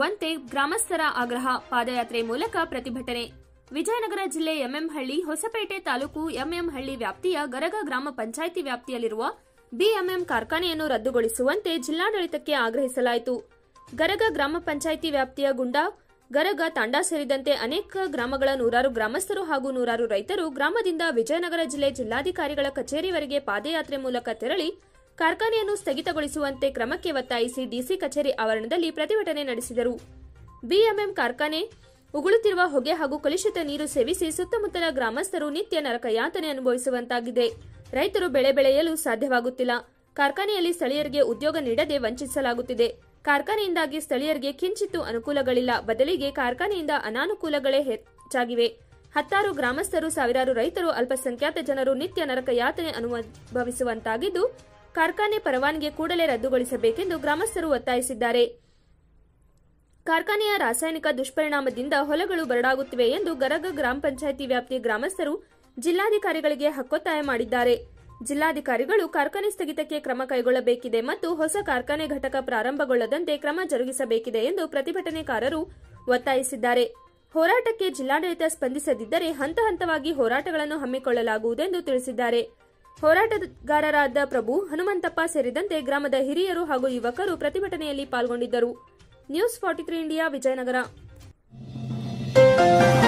ರದ್ದುಗೊಳಿಸುವಂತೆ ಗ್ರಾಮಸ್ಥರ ಆಗ್ರಹ ಪಾದಯಾತ್ರೆ ಮೂಲಕ ಪ್ರತಿಭಟನೆ ವಿಜಯನಗರ ಜಿಲ್ಲೆ ಎಂಎಂಹಳ್ಳಿ ಹೊಸಪೇಟೆ ತಾಲೂಕು ಎಂಎಂಹಳ್ಳಿ ವ್ಯಾಪ್ತಿಯ ಗರಗ ಗ್ರಾಮ ಪಂಚಾಯಿತಿ ವ್ಯಾಪ್ತಿಯಲ್ಲಿರುವ ಬಿಎಂಎಂ ಕಾರ್ಖಾನೆಯನ್ನು ರದ್ದುಗೊಳಿಸುವಂತೆ ಜಿಲ್ಲಾಡಳಿತಕ್ಕೆ ಆಗ್ರಹಿಸಲಾಯಿತು ಗರಗ ಗ್ರಾಮ ಪಂಚಾಯಿತಿ ವ್ಯಾಪ್ತಿಯ ಗುಂಡಾ ಗರಗ ತಾಂಡಾ ಸೇರಿದಂತೆ ಅನೇಕ ಗ್ರಾಮಗಳ ನೂರಾರು ಗ್ರಾಮಸ್ಥರು ಹಾಗೂ ನೂರಾರು ರೈತರು ಗ್ರಾಮದಿಂದ ವಿಜಯನಗರ ಜಿಲ್ಲೆ ಜಿಲ್ಲಾಧಿಕಾರಿಗಳ ಕಚೇರಿವರೆಗೆ ಪಾದಯಾತ್ರೆ ಮೂಲಕ ತೆರಳಿ ಕಾರ್ಖಾನೆಯನ್ನು ಸ್ಥಗಿತಗೊಳಿಸುವಂತೆ ಕ್ರಮಕ್ಕೆ ಒತ್ತಾಯಿಸಿ ಡಿಸಿ ಕಚೇರಿ ಆವರಣದಲ್ಲಿ ಪ್ರತಿಭಟನೆ ನಡೆಸಿದರು ಬಿಎಂಎಂ ಕಾರ್ಖಾನೆ ಉಗುಳುತ್ತಿರುವ ಹೊಗೆ ಹಾಗೂ ಕಲುಷಿತ ನೀರು ಸೇವಿಸಿ ಸುತ್ತಮುತ್ತಲ ಗ್ರಾಮಸ್ಥರು ನಿತ್ಯ ನರಕ ಯಾತನೆ ಅನುಭವಿಸುವಂತಾಗಿದೆ ರೈತರು ಬೆಳೆ ಬೆಳೆಯಲು ಸಾಧ್ಯವಾಗುತ್ತಿಲ್ಲ ಕಾರ್ಖಾನೆಯಲ್ಲಿ ಸ್ಥಳೀಯರಿಗೆ ಉದ್ಯೋಗ ನೀಡದೆ ವಂಚಿಸಲಾಗುತ್ತಿದೆ ಕಾರ್ಖಾನೆಯಿಂದಾಗಿ ಸ್ಥಳೀಯರಿಗೆ ಕಿಂಚಿತ್ತೂ ಅನುಕೂಲಗಳಿಲ್ಲ ಬದಲಿಗೆ ಕಾರ್ಖಾನೆಯಿಂದ ಅನಾನುಕೂಲಗಳೇ ಹೆಚ್ಚಾಗಿವೆ ಹತ್ತಾರು ಗ್ರಾಮಸ್ಥರು ಸಾವಿರಾರು ರೈತರು ಅಲ್ಪಸಂಖ್ಯಾತ ಜನರು ನಿತ್ಯ ನರಕ ಯಾತನೆ ಅನುಭವಿಸುವಂತಾಗಿದ್ದು ಕಾರ್ಖಾನೆ ಪರವಾನಗಿ ಕೂಡಲೇ ರದ್ದುಗೊಳಿಸಬೇಕೆಂದು ಗ್ರಾಮಸ್ಥರು ಒತ್ತಾಯಿಸಿದ್ದಾರೆ ಕಾರ್ಖಾನೆಯ ರಾಸಾಯನಿಕ ದುಷ್ಪರಿಣಾಮದಿಂದ ಹೊಲಗಳು ಬರಡಾಗುತ್ತಿವೆ ಎಂದು ಗರಗ ಗ್ರಾಮ ಪಂಚಾಯಿತಿ ವ್ಯಾಪ್ತಿಯ ಗ್ರಾಮಸ್ಥರು ಜಿಲ್ಲಾಧಿಕಾರಿಗಳಿಗೆ ಹಕ್ಕೊತ್ತಾಯ ಮಾಡಿದ್ದಾರೆ ಜಿಲ್ಲಾಧಿಕಾರಿಗಳು ಕಾರ್ಖಾನೆ ಸ್ಥಗಿತಕ್ಕೆ ಕ್ರಮ ಕೈಗೊಳ್ಳಬೇಕಿದೆ ಮತ್ತು ಹೊಸ ಕಾರ್ಖಾನೆ ಘಟಕ ಪ್ರಾರಂಭಗೊಳ್ಳದಂತೆ ಕ್ರಮ ಜರುಗಿಸಬೇಕಿದೆ ಎಂದು ಪ್ರತಿಭಟನೆಕಾರರು ಒತ್ತಾಯಿಸಿದ್ದಾರೆ ಹೋರಾಟಕ್ಕೆ ಜಿಲ್ಲಾಡಳಿತ ಸ್ಪಂದಿಸದಿದ್ದರೆ ಹಂತ ಹಂತವಾಗಿ ಹೋರಾಟಗಳನ್ನು ಹಮ್ಮಿಕೊಳ್ಳಲಾಗುವುದೆಂದು ತಿಳಿಸಿದ್ದಾರೆ ಹೋರಾಟಗಾರರಾದ ಪ್ರಭು ಹನುಮಂತಪ್ಪ ಸೇರಿದಂತೆ ಗ್ರಾಮದ ಹಿರಿಯರು ಹಾಗೂ ಯುವಕರು ಪ್ರತಿಭಟನೆಯಲ್ಲಿ ಪಾಲ್ಗೊಂಡಿದ್ದರು news forty three India Vijayanagara